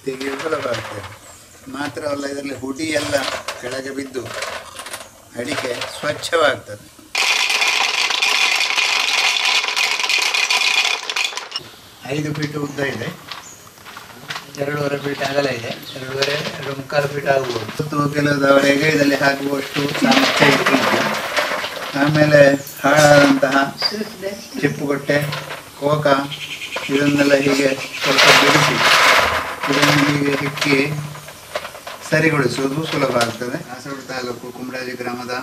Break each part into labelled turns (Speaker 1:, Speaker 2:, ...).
Speaker 1: ತೆಗೆಯುವ ಸುಲಭ ಆಗ್ತದೆ ಮಾತ್ರವಲ್ಲ ಇದರಲ್ಲಿ ಹುಡಿ ಎಲ್ಲ ಕೆಳಗೆ ಬಿದ್ದು ಅಡಿಕೆ ಸ್ವಚ್ಛವಾಗ್ತದೆ ಐದು ಫೀಟ್ ಉದ್ದ ಇದೆ ಎರಡೂವರೆ ಫೀಟ್ ಅಗಲ ಇದೆ ಎರಡೂವರೆ ಎರಡು ಮುಕ್ಕಾಲು ಫೀಟ್ ಆಗ್ಬೋದು ಮತ್ತು ಕೆಲವದವರೆಗೆ ಇದರಲ್ಲಿ ಹಾಕುವಷ್ಟು ಸಾಮರ್ಥ್ಯ ಇಟ್ಟಿಲ್ಲ ಆಮೇಲೆ ಹಾಳಾದಂತಹ ಚಿಪ್ಪುಗೊಟ್ಟೆ ಕೋಕ ಇದನ್ನೆಲ್ಲ ಹೀಗೆ ಸ್ವಲ್ಪ ಬಿಡಿಸಿ ಇದನ್ನು ಹೀಗೆ ಹಿಕ್ಕಿ ಸರಿಗೊಳಿಸುವುದು ಸುಲಭ ಆಗ್ತದೆ ಕಾಸರಗೋಡು ತಾಲೂಕು ಕುಮರಾಜಿ ಗ್ರಾಮದ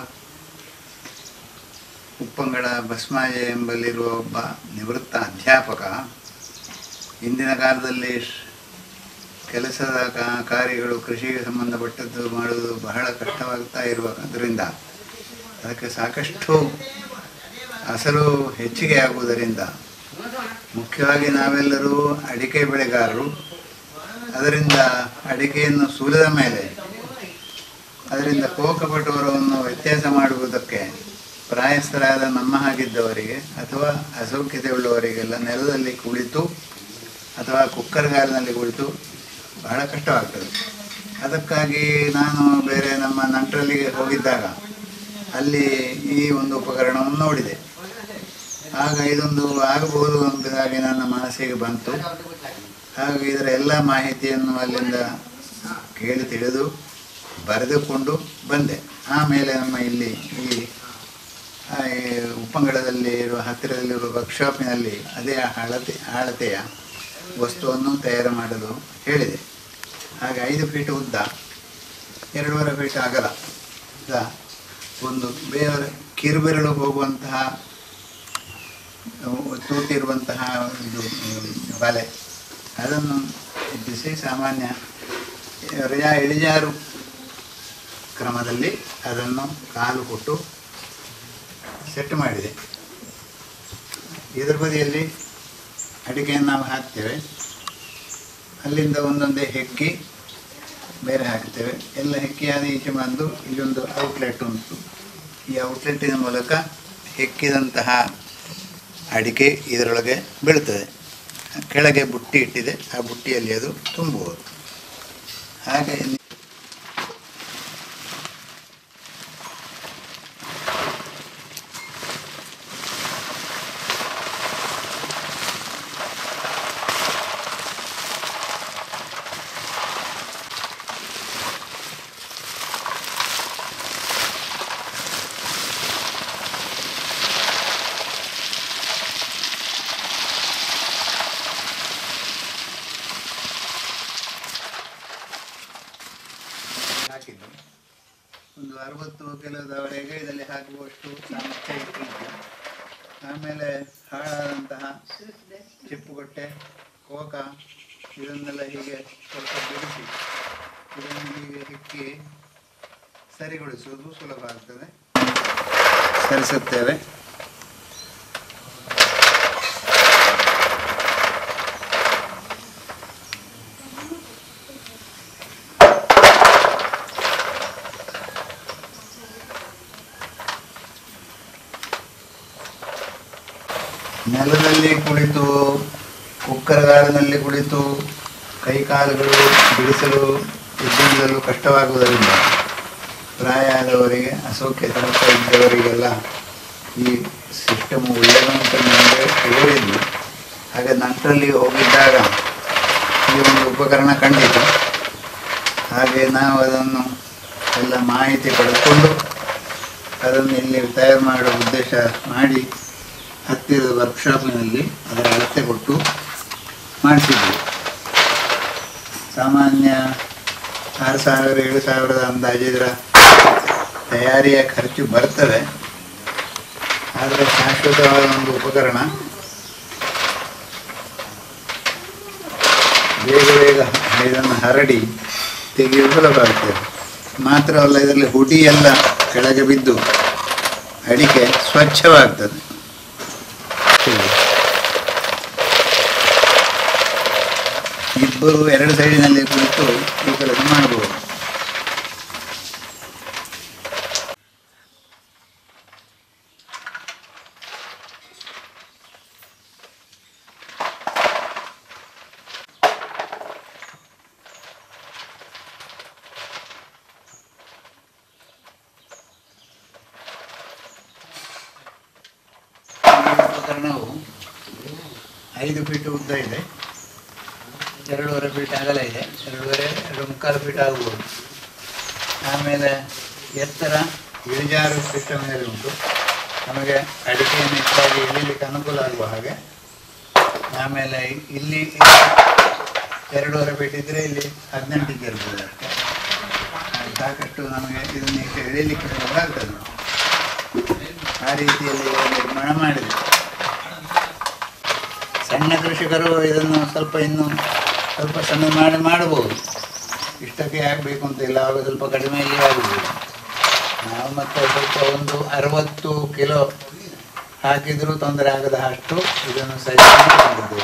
Speaker 1: ಉಪ್ಪಂಗಡ ಭಸ್ಮಾಯ ಎಂಬಲ್ಲಿರುವ ಒಬ್ಬ ನಿವೃತ್ತ ಅಧ್ಯಾಪಕ ಇಂದಿನ ಕಾಲದಲ್ಲಿ ಶ್- ಕೆಲಸದ ಕಾ- ಕಾರ್ಯಗಳು ಕೃಷಿಗೆ ಸಂಬಂಧಪಟ್ಟದ್ದು ಮಾಡುವುದು ಬಹಳ ಕಷ್ಟವಾಗ್ತಾ ಇರುವುದರಿಂದ ಅದಕ್ಕೆ ಸಾಕಷ್ಟು ಅಸಲು ಹೆಚ್ಚಿಗೆ ಆಗುವುದರಿಂದ ಮುಖ್ಯವಾಗಿ ನಾವೆಲ್ಲರೂ ಅಡಿಕೆ ಬೆಳೆಗಾರರು ಅದರಿಂದ ಅಡಿಕೆಯನ್ನು ಸುಲಿದ ಮೇಲೆ ಅದರಿಂದ ಕೋಕಪಟುವರವನ್ನು ವ್ಯತ್ಯಾಸ ಮಾಡುವುದಕ್ಕೆ ಪ್ರಾಯಸ್ಥರಾದ ನಮ್ಮ ಹಾಗಿದ್ದವರಿಗೆ ಅಥವಾ ಅಸೌಖ್ಯತೆ ಉಳ್ಳವರಿಗೆಲ್ಲ ನೆಲದಲ್ಲಿ ಕುಳಿತು ಅಥವಾ ಕುಕ್ಕರ್ ಗಾಲಿನಲ್ಲಿ ಕುಳಿತು ಬಹಳ ಕಷ್ಟವಾಗ್ತದೆ ಅದಕ್ಕಾಗಿ ನಾನು ಬೇರೆ ನಮ್ಮ ನಂಟರಲ್ಲಿಗೆ ಹೋಗಿದ್ದಾಗ ಅಲ್ಲಿ ಈ ಒಂದು ಉಪಕರಣವನ್ನು ನೋಡಿದೆ ಆಗ ಇದೊಂದು ಆಗಬಹುದು ಎಂಬುದಾಗಿ ನನ್ನ ಮನಸ್ಸಿಗೆ ಬಂತು ಹಾಗಾಗಿ ಇದರ ಎಲ್ಲ ಮಾಹಿತಿಯನ್ನು ಅಲ್ಲಿಂದ ಕೇಳಿ ತಿಳಿದು ಬರೆದುಕೊಂಡು ಬಂದೆ ಆಮೇಲೆ ನಮ್ಮ ಇಲ್ಲಿ ಈ ಆ, ಈ ಉಪ್ಪಂಗಡದಲ್ಲಿ ಇರುವ ಹತ್ತಿರದಲ್ಲಿರುವ ವರ್ಕ್ಶಾಪಿನಲ್ಲಿ ಅದೇ ಅಳತೆ ಅಳತೆಯ ವಸ್ತುವನ್ನು ತಯಾರು ಮಾಡಲು ಹೇಳಿದೆ ಹಾಗೆ ಐದು ಫೀಟ್ ಉದ್ದ ಎರಡೂವರೆ ಫೀಟ್ ಅಗಲ ದ ಒಂದು ಬೇರೆ ಕಿರುಬೆರಳು ಹೋಗುವಂತಹ ಅಹ್, ತೂತಿರುವಂತಹ ಇದು ಹ್ಮ್, ಬಲೆ ಅದನ್ನು ಎಬ್ಬಿಸಿ ಸಾಮಾನ್ಯ ರಜಾ ಇಳಿಜಾರು ಕ್ರಮದಲ್ಲಿ ಅದನ್ನು ಕಾಲು ಕೊಟ್ಟು ಸೆಟ್ ಮಾಡಿದೆ ಇದರ ಬದಿಯಲ್ಲಿ ಅಡಿಕೆಯನ್ನು ನಾವು ಹಾಕ್ತೇವೆ ಅಲ್ಲಿಂದ ಒಂದೊಂದೇ ಹೆಕ್ಕಿ ಬೇರೆ ಹಾಕ್ತೇವೆ ಎಲ್ಲ ಹೆಕ್ಕಿಯಾದ ಈಚೆ ಬಂದು ಇಲ್ಲೊಂದು ಔಟ್ಲೆಟ್ ಉಂಟು ಈ ಔಟ್ಲೆಟ್ಟಿನ ಮೂಲಕ ಹೆಕ್ಕಿದಂತಹ ಅಡಿಕೆ ಇದರೊಳಗೆ ಬೀಳುತ್ತದೆ ಕೆಳಗೆ ಬುಟ್ಟಿ ಇಟ್ಟಿದೆ ಆ ಬುಟ್ಟಿಯಲ್ಲಿ ಅದು ತುಂಬುವುದು ಹಾಗೆ ಹಾಕಿದ್ದು ಒಂದು ಅರವತ್ತು ಕೆಲವದವರೆಗೆ ಇದರಲ್ಲಿ ಹಾಕುವಷ್ಟು ಸಾಮರ್ಥ್ಯ ಇಟ್ಟಿದ್ದು ಆಮೇಲೆ ಹಾಳಾದಂತಹ ಚಿಪ್ಪುಗೊಟ್ಟೆ ಕೋಕ ಇದನ್ನೆಲ್ಲ ಹೀಗೆ ಸ್ವಲ್ಪ ಬಿಡಿಸಿ ಇದನ್ನು ಹೀಗೆ ಹಿಕ್ಕಿ ಸರಿಗೊಳಿಸುವುದು ಸುಲಭ ಆಗ್ತದೆ ಸರಿಸುತ್ತೇವೆ ನೆಲದಲ್ಲಿ ಕುಳಿತು ಕುಕ್ಕರಗಾರಿನಲ್ಲಿ ಕುಳಿತು ಕೈ ಕಾಲುಗಳು ಬಿಡಿಸಲು ಎದ್ದಿಲ್ಲಲು ಕಷ್ಟವಾಗುವುದರಿಂದ ಪ್ರಾಯ ಆದವರಿಗೆ ಅಸೌಖ್ಯ ಸಮಸ್ಯೆ ಇದ್ದವರಿಗೆಲ್ಲ ಈ ಸಿಸ್ಟಮ್ ಒಳ್ಳೆಯದು ಅಂತ ನನಗೆ ತಿಳಿದಿದ್ದು ಹಾಗೆ ನಂತರಲ್ಲಿ ಹೋಗಿದ್ದಾಗ ಈ ಒಂದು ಉಪಕರಣ ಕಂಡಿತು ಹಾಗೆ ನಾವು ಅದನ್ನು ಎಲ್ಲ ಮಾಹಿತಿ ಪಡೆದುಕೊಂಡು ಅದನ್ನು ಇಲ್ಲಿ ತಯಾರು ಮಾಡುವ ಉದ್ದೇಶ ಮಾಡಿ ಹತ್ತಿರದ ವರ್ಕ್ಶಾಪಿನಲ್ಲಿ ಅದರ ಅಳತೆ ಕೊಟ್ಟು ಮಾಡಿಸಿದ್ವಿ ಸಾಮಾನ್ಯ ಆರು ಸಾವಿರ ಏಳು ಸಾವಿರದ ಅಂದಾಜು ಇದರ ತಯಾರಿಯ ಖರ್ಚು ಬರ್ತದೆ ಆದರೆ ಶಾಶ್ವತವಾದ ಒಂದು ಉಪಕರಣ ಬೇಗ ಬೇಗ ಇದನ್ನು ಹರಡಿ ತೆಗೆಯುವುದು ಸುಲಭ ಆಗ್ತದೆ ಮಾತ್ರವಲ್ಲ ಇದರಲ್ಲಿ ಹುಡಿ ಎಲ್ಲ ಕೆಳಗೆ ಬಿದ್ದು ಅಡಿಕೆ ಸ್ವಚ್ಛವಾಗ್ತದೆ ಇಬ್ಬರು ಎರಡು ಸೈಡಿನಲ್ಲಿ ಕುಳಿತು ಈ ಕೆಲಸ ಮಾಡಬಹುದು ಉಪಕರಣವು ಐದು ಫೀಟ್ ಉದ್ದ ಇದೆ ಎರಡೂವರೆ ಫೀಟ್ ಅಗಲ ಇದೆ ಎರಡೂವರೆ ಎರಡು ಮುಕ್ಕಾಲು ಫೀಟ್ ಆಗ್ಬೋದು ಆಮೇಲೆ ಎತ್ತರ ಇಳಿಜಾರು ಸಿಸ್ಟಮ್ ಮೇಲೆ ಉಂಟು ನಮಗೆ ಅಡಿಕೆಯನ್ನು ಹೆಚ್ಚಾಗಿ ಇಳಿಲಿಕ್ಕೆ ಅನುಕೂಲ ಆಗುವ ಹಾಗೆ ಆಮೇಲೆ ಇಲ್ಲಿ ಎರಡೂವರೆ ಫೀಟ್ ಇದ್ದರೆ ಇಲ್ಲಿ ಹದಿನೆಂಟಿಗೆ ಇರ್ಬೋದು ಅಷ್ಟೇ ಹಾಗೆ ಸಾಕಷ್ಟು ನಮಗೆ ಇದನ್ನು ಈಗ ಎಳಿಲಿಕ್ಕೆ ಸುಲಭ ಆಗ್ತದೆ ಆ ರೀತಿಯಲ್ಲಿ ಇವರು ನಿರ್ಮಾಣ ಮಾಡಿದೆ ಸಣ್ಣ ಕೃಷಿಕರು ಇದನ್ನು ಸ್ವಲ್ಪ ಇನ್ನು ಸ್ವಲ್ಪ ಸಣ್ಣ ಮಾಡಿ ಮಾಡಬಹುದು ಇಷ್ಟಕ್ಕೆ ಆಗಬೇಕು ಅಂತ ಇಲ್ಲ ಆವಾಗ ಸ್ವಲ್ಪ ಕಡಿಮೆಯಲ್ಲಿ ಆಗಬಹುದು ನಾವು ಮತ್ತೆ ಸ್ವಲ್ಪ ಒಂದು ಅರವತ್ತು ಕಿಲೋ ಹಾಕಿದರೂ ತೊಂದರೆ ಆಗದ ಅಷ್ಟು ಇದನ್ನು ಸರಿ ಮಾಡಿದ್ದೇವೆ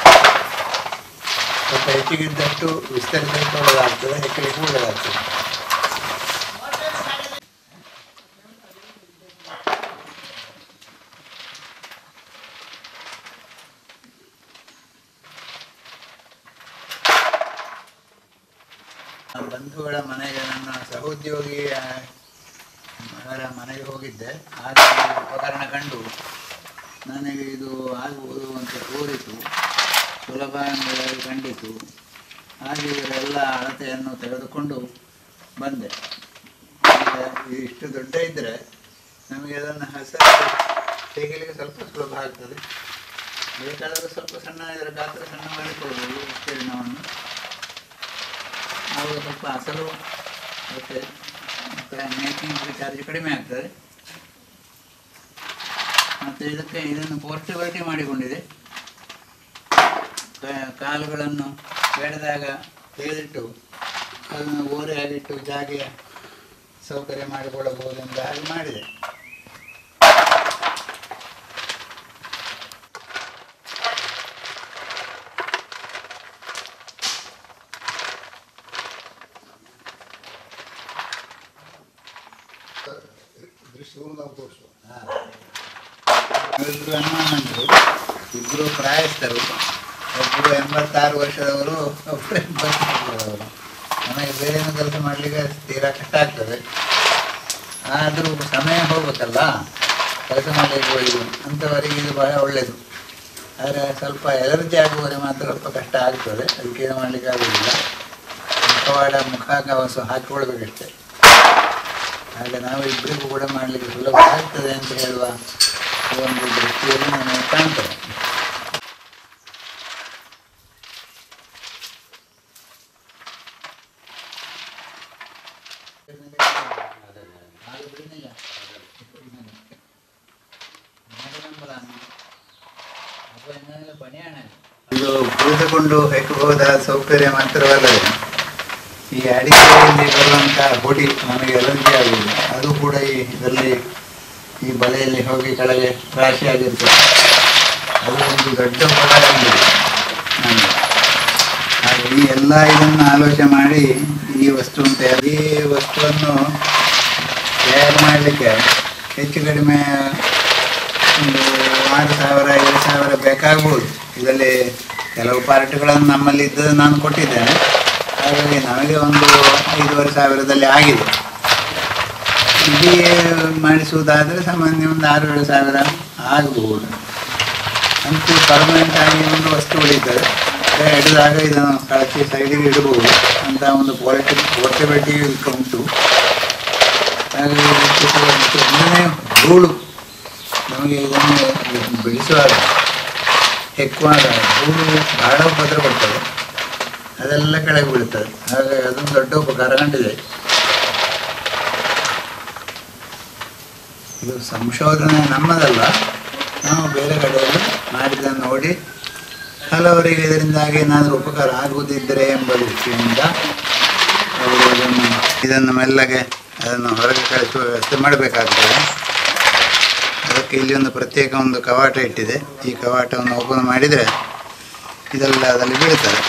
Speaker 1: ಸ್ವಲ್ಪ ಹೆಚ್ಚಿಗಿದ್ದಷ್ಟು ವಿಸ್ತರಿಸಲಿಕ್ಕೆ ಒಳ್ಳೆಯದಾಗ್ತದೆ ಹೆಚ್ಚಲಿಕ್ಕೆ ಒಳ್ಳೆಯದಾಗ್ತದೆ ನನ್ನ ಬಂಧುಗಳ ಮನೆಗೆ ನನ್ನ ಸಹೋದ್ಯೋಗಿ ಆ, ಅವರ ಮನೆಗೆ ಹೋಗಿದ್ದೆ ಆಗ ಈ ಉಪಕರಣ ಕಂಡು ನನಗೆ ಇದು ಆಗ್ಬೋದು ಅಂತ ತೋರಿತು ಸುಲಭ ಎಂಬುದಾಗಿ ಕಂಡಿತು ಹಾಗೆ ಇವರೆಲ್ಲ ಅಳತೆಯನ್ನು ತೆಗೆದುಕೊಂಡು ಬಂದೆ ಈಗ ಇದು ಇಷ್ಟು ದೊಡ್ಡ ಇದ್ದರೆ ನಮಗೆ ಅದನ್ನು ಹಸರು ತೆಗಿಲಿಕ್ಕೆ ಸ್ವಲ್ಪ ಸುಲಭ ಆಗ್ತದೆ ಬೇಕಾದರೆ ಸ್ವಲ್ಪ ಸಣ್ಣ ಇದರ ಗಾತ್ರ ಸಣ್ಣ ಮಾಡಿಕೊಳ್ಬೋದು ವಿಸ್ತೀರ್ಣವನ್ನು ಆವಾಗ ಸ್ವಲ್ಪ ಅಸಲು ಮತ್ತು ಮೇಕಿಂಗ್ ಚಾರ್ಜ್ ಕಡಿಮೆ ಆಗ್ತದೆ ಮತ್ತು ಇದಕ್ಕೆ ಇದನ್ನು ಪೋರ್ಟಬಿಲಿಟಿ ಮಾಡಿಕೊಂಡಿದೆ ಕಾ- ಕಾಲುಗಳನ್ನು ಬೇಡದಾಗ ತೆಗೆದಿಟ್ಟು ಅದನ್ನು ಓರೆಯಾಗಿಟ್ಟು ಜಾಗೆಯ ಸೌಕರ್ಯ ಮಾಡಿಕೊಳ್ಳಬಹುದು ಎಂದು ಹಾಗೆ ಮಾಡಿದೆ
Speaker 2: ದೃಶ್ಯವನ್ನು ನಾವು ತೋರಿಸುವ
Speaker 1: ಇಬ್ಬರು ಹನುಮಾನಂದರು ಇಬ್ಬರು ಪ್ರಾಯಸ್ಥರು ಒಬ್ಬರು ಎಂಬತ್ತಾರು ವರ್ಷದವರು ಒಬ್ಬರು ಎಂಬತ್ತು ವರ್ಷದವರು ನಮಗೆ ಬೇರೇನು ಕೆಲಸ ಮಾಡಲಿಕ್ಕೆ ತೀರಾ ಕಷ್ಟ ಆಗ್ತದೆ ಆದರೂ ಸಮಯ ಹೋಗ್ಬೇಕಲ್ಲ ಕೆಲಸ ಮಾಡಲಿಕ್ಕೆ ಹೋಗಿ ಅಂಥವರಿಗೆ ಇದು ಬಹಳ ಒಳ್ಳೆಯದು ಆದರೆ ಸ್ವಲ್ಪ ಎಲರ್ಜಿ ಆಗುವವರೆ ಮಾತ್ರ ಸ್ವಲ್ಪ ಕಷ್ಟ ಆಗ್ತದೆ ಅದಕ್ಕೆ ಏನು ಮಾಡಲಿಕ್ಕೆ ಆಗೋದಿಲ್ಲ ಮುಖವಾಡ ಮುಖಕವಸು ಹಾಕಿಕೊಳ್ಬೇಕಷ್ಟೇ ಹಾಗೆ ನಾವು ಇಬ್ಬರಿಗೂ ಕೂಡ ಮಾಡಲಿಕ್ಕೆ ಸುಲಭ ಆಗ್ತದೆ ಅಂತ ಹೇಳುವ ಒಂದು ದೃಷ್ಟಿಯಲ್ಲಿ ನನಗೆ ಕಾಣ್ತದೆ ಇದು ಕುಳಿತುಕೊಂಡು ಹೆಕ್ಕಬಹುದಾದ ಸೌಕರ್ಯ ಮಾತ್ರವಲ್ಲದೆ ಈ ಅಡಿಕೆಯಲ್ಲಿ ಬರುವಂತಹ ಹೊಡಿ ನಮಗೆ ಅಲರ್ಜಿ ಆಗುವುದು ಅದು ಕೂಡ ಈ ಇದರಲ್ಲಿ ಈ ಬಲೆಯಲ್ಲಿ ಹೋಗಿ ಕೆಳಗೆ ರಾಶಿಯಾಗಿರ್ತದೆ ಅದು ಒಂದು ದೊಡ್ಡ ಬಲ ಎಂಬುದು ನಮಗೆ ಹಾಗೆ ಈ ಎಲ್ಲ ಇದನ್ನು ಆಲೋಚನೆ ಮಾಡಿ ಈ ವಸ್ತುವನ್ನು ತಯಾರು ಈ ವಸ್ತುವನ್ನು ತಯಾರು ಮಾಡಲಿಕ್ಕೆ ಹೆಚ್ಚು ಕಡಿಮೆ ಒಂದು ಆರು ಸಾವಿರ ಏಳು ಸಾವಿರ ಬೇಕಾಗ್ಬೋದು ಇದರಲ್ಲಿ ಕೆಲವು ಪಾರ್ಟ್ಗಳನ್ನು ನಮ್ಮಲ್ಲಿ ಇದ್ದದ್ದು ನಾನು ಕೊಟ್ಟಿದ್ದೇನೆ ಹಾಗಾಗಿ ನಮಗೆ ಒಂದು ಐದೂವರೆ ಸಾವಿರದಲ್ಲಿ ಆಗಿದೆ ಇಡೀ ಮಾಡಿಸುವುದಾದರೆ ಸಾಮಾನ್ಯ ಒಂದು ಆರು ಏಳು ಸಾವಿರ ಆಗಬಹುದು ಅಂತೂ ಪರ್ಮನೆಂಟ್ ಆಗಿ ಒಂದು ವಸ್ತು ಉಳಿತದೆ ಅದೇ ಹಿಡಿದಾಗ ಇದನ್ನು ಕಳಚಿ ಸೈಡಿಗೆ ಇಡಬಹುದು ಅಂತ ಒಂದು ಕ್ವಾಲಿಟಿ ಪೋರ್ಟಬಿಲಿಟಿ ಇದಕ್ಕೆ ಉಂಟು ಹಾಗಾಗಿ ಇದಕ್ಕೆ ಸ್ವಲ್ಪ ಒಂದನೇ ಧೂಳು ನಮಗೆ ಇದನ್ನು ಬಿಡಿಸುವಾಗ ಹೆಕ್ಕುವಾಗ ಧೂಳು ಬಹಳ ಉಪದ್ರ ಕೊಡ್ತದೆ ಅದೆಲ್ಲ ಕೆಳಗೆ ಬೀಳ್ತದೆ ಹಾಗಾಗಿ ಅದೊಂದು ದೊಡ್ಡ ಉಪಕಾರ ಕಂಡಿದೆ ಇದು ಸಂಶೋಧನೆ ನಮ್ಮದಲ್ಲ ನಾವು ಬೇರೆ ಕಡೆಯಲ್ಲಿ ಮಾಡಿದ್ದನ್ನು ನೋಡಿ ಹಲವರಿಗೆ ಇದರಿಂದಾಗಿ ಏನಾದರೂ ಉಪಕಾರ ಆಗುವುದಿದ್ದರೆ ಎಂಬ ದೃಷ್ಟಿಯಿಂದ ಅವರು ಇದನ್ನು ಇದನ್ನು ಮೆಲ್ಲಗೆ ಅದನ್ನು ಹೊರಗೆ ಕಳಿಸುವ ವ್ಯವಸ್ಥೆ ಮಾಡಬೇಕಾಗ್ತದೆ ಅದಕ್ಕೆ ಇಲ್ಲಿ ಒಂದು ಪ್ರತ್ಯೇಕ ಒಂದು ಕವಾಟ ಇಟ್ಟಿದೆ ಈ ಕವಾಟವನ್ನು ಓಪನ್ ಮಾಡಿದರೆ ಇದೆಲ್ಲ ಅದರಲ್ಲಿ ಬೀಳ್ತದೆ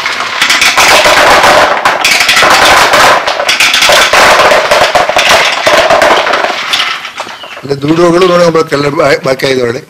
Speaker 2: ಅಲ್ಲಿ ದುಡುಗಳು ನೋಡಬೇಕೆಲ್ಲ ಬಾಕಿ ಆಯ್ದೊಳ್ಳೆ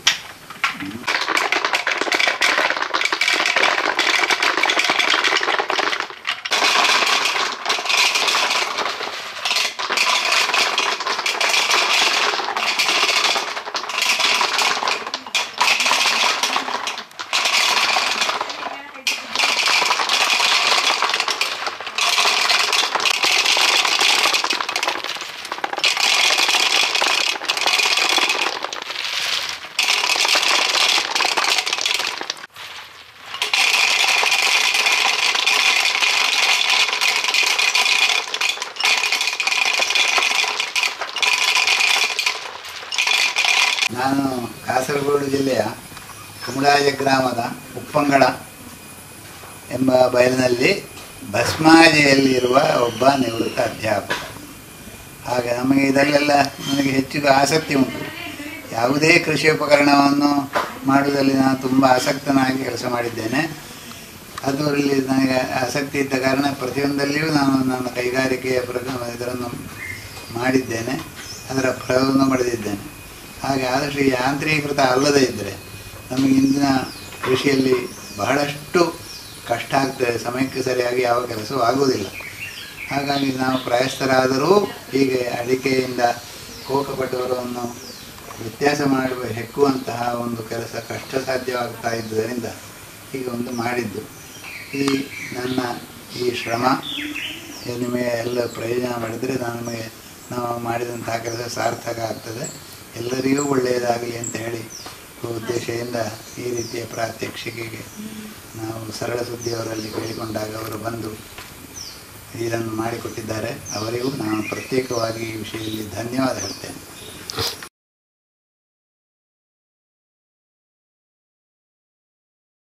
Speaker 1: ನಾನು ಕಾಸರಗೋಡು ಜಿಲ್ಲೆಯ ಕುಮಡಾಜ ಗ್ರಾಮದ ಉಪ್ಪಂಗಳ ಎಂಬ ಬಯಲಿನಲ್ಲಿ ಭಸ್ಮಾಜೆಯಲ್ಲಿರುವ ಒಬ್ಬ ನಿವೃತ್ತ ಅಧ್ಯಾಪಕ ಹಾಗೆ ನಮಗೆ ಇದರಲ್ಲೆಲ್ಲ ನನಗೆ ಹೆಚ್ಚು ಆಸಕ್ತಿ ಉಂಟು ಯಾವುದೇ ಕೃಷಿ ಉಪಕರಣವನ್ನು ಮಾಡುವುದರಲ್ಲಿ ನಾನು ತುಂಬ ಆಸಕ್ತನಾಗಿ ಕೆಲಸ ಮಾಡಿದ್ದೇನೆ ಅದರಲ್ಲಿ ನನಗೆ ಆಸಕ್ತಿ ಇದ್ದ ಕಾರಣ ಪ್ರತಿಯೊಂದಲ್ಲಿಯೂ ನಾನು ನನ್ನ ಕೈಗಾರಿಕೆಯ ಪ್ರ ಇದನ್ನು ಮಾಡಿದ್ದೇನೆ ಅದರ ಫಲವನ್ನು ಪಡೆದಿದ್ದೇನೆ ಹಾಗೆ ಆದಷ್ಟು ಈ ಯಾಂತ್ರೀಕೃತ ಅಲ್ಲದೇ ಇದ್ದರೆ ನಮಗೆ ಇಂದಿನ ಕೃಷಿಯಲ್ಲಿ ಬಹಳಷ್ಟು ಕಷ್ಟ ಆಗ್ತದೆ ಸಮಯಕ್ಕೆ ಸರಿಯಾಗಿ ಯಾವ ಕೆಲಸವೂ ಆಗುವುದಿಲ್ಲ ಹಾಗಾಗಿ ನಾವು ಪ್ರಯಸ್ತರಾದರೂ ಹೀಗೆ ಅಡಿಕೆಯಿಂದ ಕೋಕಪಟೋರವನ್ನು ವ್ಯತ್ಯಾಸ ಮಾಡುವ ಹೆಕ್ಕುವಂತಹ ಒಂದು ಕೆಲಸ ಕಷ್ಟ ಸಾಧ್ಯವಾಗ್ತಾ ಇದ್ದುದರಿಂದ ಹೀಗೆ ಒಂದು ಮಾಡಿದ್ದು ಈ ನನ್ನ ಈ ಶ್ರಮ ಇದು ನಿಮಗೆ ಎಲ್ಲ ಪ್ರಯೋಜನ ಮಾಡಿದರೆ ನಾನು ನಿಮಗೆ ನಾವು ಮಾಡಿದಂತಹ ಕೆಲಸ ಸಾರ್ಥಕ ಆಗ್ತದೆ ಎಲ್ಲರಿಗೂ ಒಳ್ಳೆಯದಾಗಲಿ ಅಂತ ಹೇಳಿ ಉದ್ದೇಶದಿಂದ ಈ ರೀತಿಯ ಪ್ರಾತ್ಯಕ್ಷಿಕೆಗೆ ನಾವು ಸರಳ ಸುದ್ದಿಯವರಲ್ಲಿ ಕೇಳಿಕೊಂಡಾಗ ಅವರು ಬಂದು ಇದನ್ನು ಮಾಡಿಕೊಟ್ಟಿದ್ದಾರೆ ಅವರಿಗೂ ನಾನು ಪ್ರತ್ಯೇಕವಾಗಿ ಈ ವಿಷಯದಲ್ಲಿ ಧನ್ಯವಾದ ಹೇಳ್ತೇನೆ